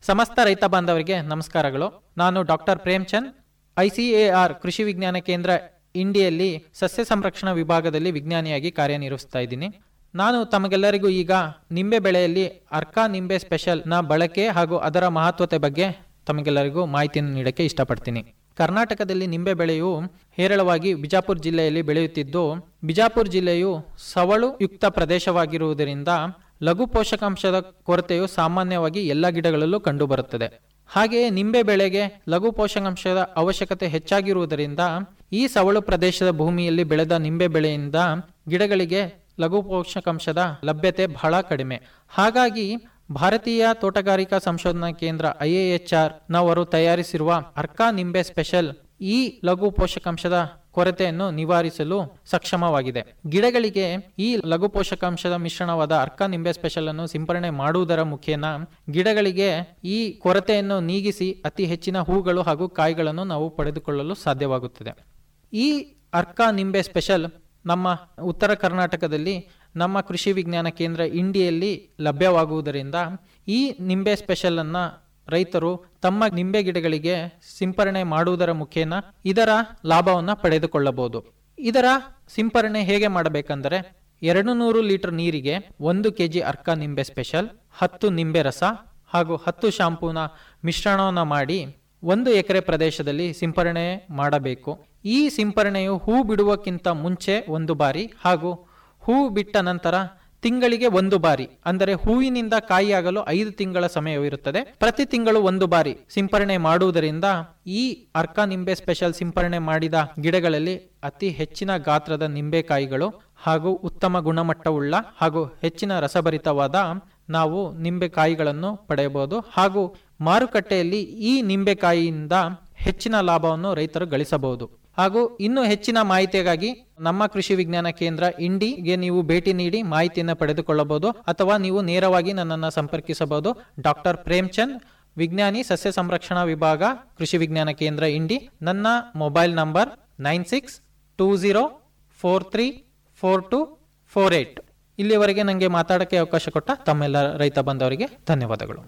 ಸಮಸ್ತ ರೈತ ಬಾಂಧವರಿಗೆ ನಮಸ್ಕಾರಗಳು ನಾನು ಡಾಕ್ಟರ್ ಪ್ರೇಮ್ಚಂದ್ ಐಸಿಎಆರ್ ಕೃಷಿ ವಿಜ್ಞಾನ ಕೇಂದ್ರ ಇಂಡಿಯಲ್ಲಿ ಸಸ್ಯ ಸಂರಕ್ಷಣಾ ವಿಭಾಗದಲ್ಲಿ ವಿಜ್ಞಾನಿಯಾಗಿ ಕಾರ್ಯನಿರ್ವಹಿಸ್ತಾ ಇದ್ದೀನಿ ನಾನು ತಮಗೆಲ್ಲರಿಗೂ ಈಗ ನಿಂಬೆ ಬೆಳೆಯಲ್ಲಿ ಅರ್ಕಾ ನಿಂಬೆ ಸ್ಪೆಷಲ್ ನ ಬಳಕೆ ಹಾಗೂ ಅದರ ಮಹತ್ವತೆ ಬಗ್ಗೆ ತಮಗೆಲ್ಲರಿಗೂ ಮಾಹಿತಿಯನ್ನು ನೀಡಕ್ಕೆ ಇಷ್ಟಪಡ್ತೀನಿ ಕರ್ನಾಟಕದಲ್ಲಿ ನಿಂಬೆ ಬೆಳೆಯು ಹೇರಳವಾಗಿ ಬಿಜಾಪುರ ಜಿಲ್ಲೆಯಲ್ಲಿ ಬೆಳೆಯುತ್ತಿದ್ದು ಬಿಜಾಪುರ ಜಿಲ್ಲೆಯು ಸವಳು ಯುಕ್ತ ಪ್ರದೇಶವಾಗಿರುವುದರಿಂದ ಲಘು ಪೋಷಕಾಂಶದ ಕೊರತೆಯು ಸಾಮಾನ್ಯವಾಗಿ ಎಲ್ಲ ಗಿಡಗಳಲ್ಲೂ ಕಂಡುಬರುತ್ತದೆ ಹಾಗೆಯೇ ನಿಂಬೆ ಬೆಳೆಗೆ ಲಘು ಪೋಷಕಾಂಶದ ಅವಶ್ಯಕತೆ ಹೆಚ್ಚಾಗಿರುವುದರಿಂದ ಈ ಸವಳು ಪ್ರದೇಶದ ಭೂಮಿಯಲ್ಲಿ ಬೆಳೆದ ನಿಂಬೆ ಬೆಳೆಯಿಂದ ಗಿಡಗಳಿಗೆ ಲಘು ಪೋಷಕಾಂಶದ ಲಭ್ಯತೆ ಬಹಳ ಕಡಿಮೆ ಹಾಗಾಗಿ ಭಾರತೀಯ ತೋಟಗಾರಿಕಾ ಸಂಶೋಧನಾ ಕೇಂದ್ರ ಐಎಎಚ್ಆರ್ ನವರು ತಯಾರಿಸಿರುವ ಅರ್ಕಾ ನಿಂಬೆ ಸ್ಪೆಷಲ್ ಈ ಲಘು ಪೋಷಕಾಂಶದ ಕೊರತೆಯನ್ನು ನಿವಾರಿಸಲು ಸಕ್ಷಮವಾಗಿದೆ ಗಿಡಗಳಿಗೆ ಈ ಲಘು ಪೋಷಕಾಂಶದ ಮಿಶ್ರಣವಾದ ಅರ್ಕಾ ನಿಂಬೆ ಸ್ಪೆಷಲ್ ಅನ್ನು ಸಿಂಪರಣೆ ಮಾಡುವುದರ ಮುಖೇನ ಗಿಡಗಳಿಗೆ ಈ ಕೊರತೆಯನ್ನು ನೀಗಿಸಿ ಅತಿ ಹೆಚ್ಚಿನ ಹೂಗಳು ಹಾಗೂ ಕಾಯಿಗಳನ್ನು ನಾವು ಪಡೆದುಕೊಳ್ಳಲು ಸಾಧ್ಯವಾಗುತ್ತದೆ ಈ ಅರ್ಕಾ ನಿಂಬೆ ಸ್ಪೆಷಲ್ ನಮ್ಮ ಉತ್ತರ ಕರ್ನಾಟಕದಲ್ಲಿ ನಮ್ಮ ಕೃಷಿ ವಿಜ್ಞಾನ ಕೇಂದ್ರ ಇಂಡಿಯಲ್ಲಿ ಲಭ್ಯವಾಗುವುದರಿಂದ ಈ ನಿಂಬೆ ಸ್ಪೆಷಲ್ ಅನ್ನ ರೈತರು ತಮ್ಮ ನಿಂಬೆ ಗಿಡಗಳಿಗೆ ಸಿಂಪರಣೆ ಮಾಡುವುದರ ಮುಖೇನ ಇದರ ಲಾಭವನ್ನ ಪಡೆದುಕೊಳ್ಳಬಹುದು ಇದರ ಸಿಂಪರಣೆ ಹೇಗೆ ಮಾಡಬೇಕೆಂದರೆ ಎರಡು ನೂರು ಲೀಟರ್ ನೀರಿಗೆ ಒಂದು ಕೆಜಿ ಅರ್ಕ ನಿಂಬೆ ಸ್ಪೆಷಲ್ ಹತ್ತು ನಿಂಬೆ ರಸ ಹಾಗೂ ಹತ್ತು ಶಾಂಪೂನ ಮಿಶ್ರಣವನ್ನು ಮಾಡಿ ಒಂದು ಎಕರೆ ಪ್ರದೇಶದಲ್ಲಿ ಸಿಂಪರಣೆ ಮಾಡಬೇಕು ಈ ಸಿಂಪರಣೆಯು ಹೂ ಬಿಡುವಕ್ಕಿಂತ ಮುಂಚೆ ಒಂದು ಬಾರಿ ಹಾಗೂ ಹೂ ಬಿಟ್ಟ ನಂತರ ತಿಂಗಳಿಗೆ ಒಂದು ಬಾರಿ ಅಂದರೆ ಹೂವಿನಿಂದ ಕಾಯಿಯಾಗಲು ಐದು ತಿಂಗಳ ಸಮಯವಿರುತ್ತದೆ ಪ್ರತಿ ತಿಂಗಳು ಒಂದು ಬಾರಿ ಸಿಂಪರಣೆ ಮಾಡುವುದರಿಂದ ಈ ಅರ್ಕ ನಿಂಬೆ ಸ್ಪೆಷಲ್ ಸಿಂಪರಣೆ ಮಾಡಿದ ಗಿಡಗಳಲ್ಲಿ ಅತಿ ಹೆಚ್ಚಿನ ಗಾತ್ರದ ನಿಂಬೆಕಾಯಿಗಳು ಹಾಗೂ ಉತ್ತಮ ಗುಣಮಟ್ಟವುಳ್ಳ ಹಾಗೂ ಹೆಚ್ಚಿನ ರಸಭರಿತವಾದ ನಾವು ನಿಂಬೆಕಾಯಿಗಳನ್ನು ಪಡೆಯಬಹುದು ಹಾಗೂ ಮಾರುಕಟ್ಟೆಯಲ್ಲಿ ಈ ನಿಂಬೆಕಾಯಿಯಿಂದ ಹೆಚ್ಚಿನ ಲಾಭವನ್ನು ರೈತರು ಗಳಿಸಬಹುದು ಹಾಗೂ ಇನ್ನು ಹೆಚ್ಚಿನ ಮಾಹಿತಿಗಾಗಿ ನಮ್ಮ ಕೃಷಿ ವಿಜ್ಞಾನ ಕೇಂದ್ರ ಇಂಡಿಗೆ ನೀವು ಭೇಟಿ ನೀಡಿ ಮಾಹಿತಿಯನ್ನು ಪಡೆದುಕೊಳ್ಳಬಹುದು ಅಥವಾ ನೀವು ನೇರವಾಗಿ ನನ್ನನ್ನು ಸಂಪರ್ಕಿಸಬಹುದು ಡಾಕ್ಟರ್ ಪ್ರೇಮ್ಚಂದ್ ವಿಜ್ಞಾನಿ ಸಸ್ಯ ಸಂರಕ್ಷಣಾ ವಿಭಾಗ ಕೃಷಿ ವಿಜ್ಞಾನ ಕೇಂದ್ರ ಇಂಡಿ ನನ್ನ mobile number nine six two zero four three four two four eight ಇಲ್ಲಿವರೆಗೆ ನನಗೆ ಮಾತಾಡೋಕ್ಕೆ ಅವಕಾಶ ಕೊಟ್ಟ ತಮ್ಮೆಲ್ಲ ರೈತ ಬಂದವರಿಗೆ ಧನ್ಯವಾದಗಳು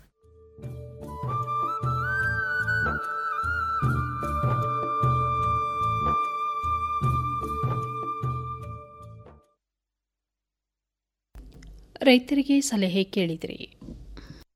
ರೈತರಿಗೆ ಸಲಹೆ ಕೇಳಿದಿರಿ